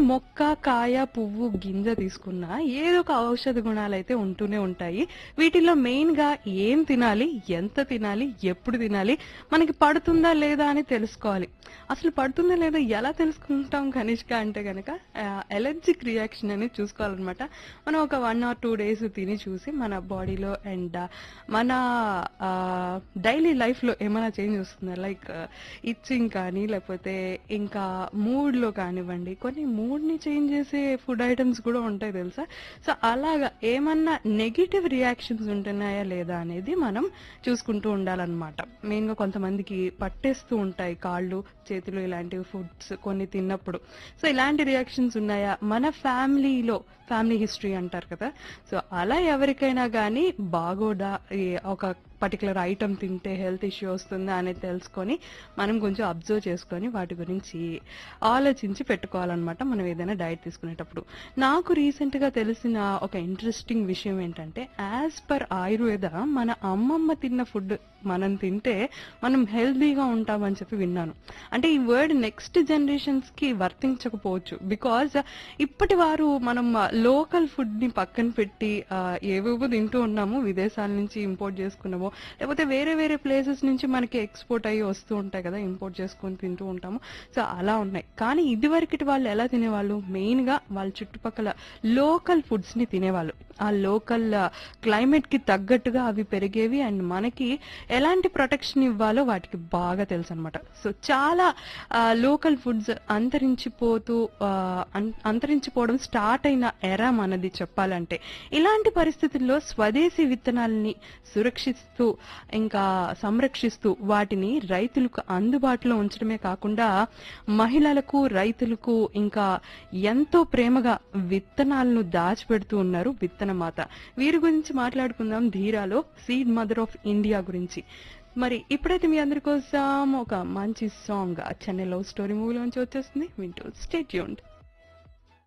మొక్క కాయ పువ్వు గింజ తీసుకున్నా ఏదో ఒక ఔషధ గుణాలు అయితే ఉంటూనే ఉంటాయి వీటిల్లో మెయిన్ గా ఏం తినాలి ఎంత తినాలి ఎప్పుడు తినాలి మనకి పడుతుందా లేదా అని తెలుసుకోవాలి అసలు పడుతుందా లేదా ఎలా తెలుసుకుంటాం కనిష్క అంటే కనుక ఎలర్జిక్ రియాక్షన్ అనేది చూసుకోవాలన్నమాట మనం ఒక వన్ ఆర్ టూ డేస్ తిని చూసి మన బాడీలో అండ్ మన డైలీ లైఫ్ లో ఏమైనా చేంజ్ వస్తుందా లైక్ ఇచ్చింగ్ కానీ లేకపోతే ఇంకా మూడ్ లో కానివ్వండి కొన్ని మూడ్ ని చేంజ్ చేసే ఫుడ్ ఐటమ్స్ కూడా ఉంటాయి తెలుసా సో అలాగా ఏమన్నా నెగిటివ్ రియాక్షన్స్ ఉంటున్నాయా లేదా అనేది మనం చూసుకుంటూ ఉండాలన్నమాట మెయిన్ గా కొంతమందికి పట్టేస్తూ ఉంటాయి కాళ్ళు చేతులు ఇలాంటివి ఫుడ్స్ కొన్ని తిన్నప్పుడు సో ఇలాంటి రియాక్షన్స్ ఉన్నాయా మన ఫ్యామిలీలో ఫ్యామిలీ హిస్టరీ అంటారు కదా సో అలా ఎవరికైనా కానీ బాగోదా ఈ ఒక పర్టికులర్ ఐటమ్ తింటే హెల్త్ ఇష్యూ వస్తుందా అనేది తెలుసుకొని మనం కొంచెం అబ్జర్వ్ చేసుకొని వాటి గురించి ఆలోచించి పెట్టుకోవాలన్నమాట మనం ఏదైనా డైట్ తీసుకునేటప్పుడు నాకు రీసెంట్ గా తెలిసిన ఒక ఇంట్రెస్టింగ్ విషయం ఏంటంటే యాజ్ పర్ ఆయుర్వేద మన అమ్మమ్మ తిన్న ఫుడ్ మనం తింటే మనం హెల్తీగా ఉంటామని చెప్పి విన్నాను అంటే ఈ వర్డ్ నెక్స్ట్ జనరేషన్స్ కి వర్తించకపోవచ్చు బికాజ్ ఇప్పటి వారు మనం లోకల్ ఫుడ్ ని పక్కన పెట్టి ఆ, ఏవేవో తింటూ ఉన్నాము విదేశాల నుంచి ఇంపోర్ట్ చేసుకున్నాము లేకపోతే వేరే వేరే ప్లేసెస్ నుంచి మనకి ఎక్స్పోర్ట్ అయ్యి వస్తూ ఉంటాయి కదా ఇంపోర్ట్ చేసుకొని తింటూ ఉంటాము సో అలా ఉన్నాయి కానీ ఇదివరకటి వాళ్ళు ఎలా తినేవాళ్ళు మెయిన్ గా వాళ్ళ చుట్టుపక్కల లోకల్ ఫుడ్స్ ని తినేవాళ్ళు ఆ లోకల్ క్లైమేట్ కి తగ్గట్టుగా అవి పెరిగేవి అండ్ మనకి ఎలాంటి ప్రొటెక్షన్ ఇవ్వాలో వాటికి బాగా తెలుసు అనమాట సో చాలా లోకల్ ఫుడ్స్ అంతరించిపోతూ ఆ, అన్- అంతరించిపోవడం స్టార్ట్ అయిన ఎరా మనది చెప్పాలంటే ఇలాంటి పరిస్థితుల్లో స్వదేశీ విత్తనాలని సురక్షిస్తూ ఇంకా సంరక్షిస్తూ వాటిని రైతులకు అందుబాటులో ఉంచడమే కాకుండా మహిళలకు రైతులకు ఇంకా ఎంతో ప్రేమగా విత్తనాలను దాచిపెడుతూ ఉన్నారు విత్తనమాత వీరి గురించి మాట్లాడుకుందాం ధీరాలో సీడ్ మదర్ ఆఫ్ ఇండియా గురించి మరి ఇప్పుడైతే మీ అందరి కోసం ఒక మంచి సాంగ్ చెన్నై లవ్ స్టోరీ మూవీలోంచి వచ్చేస్తుంది వింటూ స్టేట్ యూన్డ్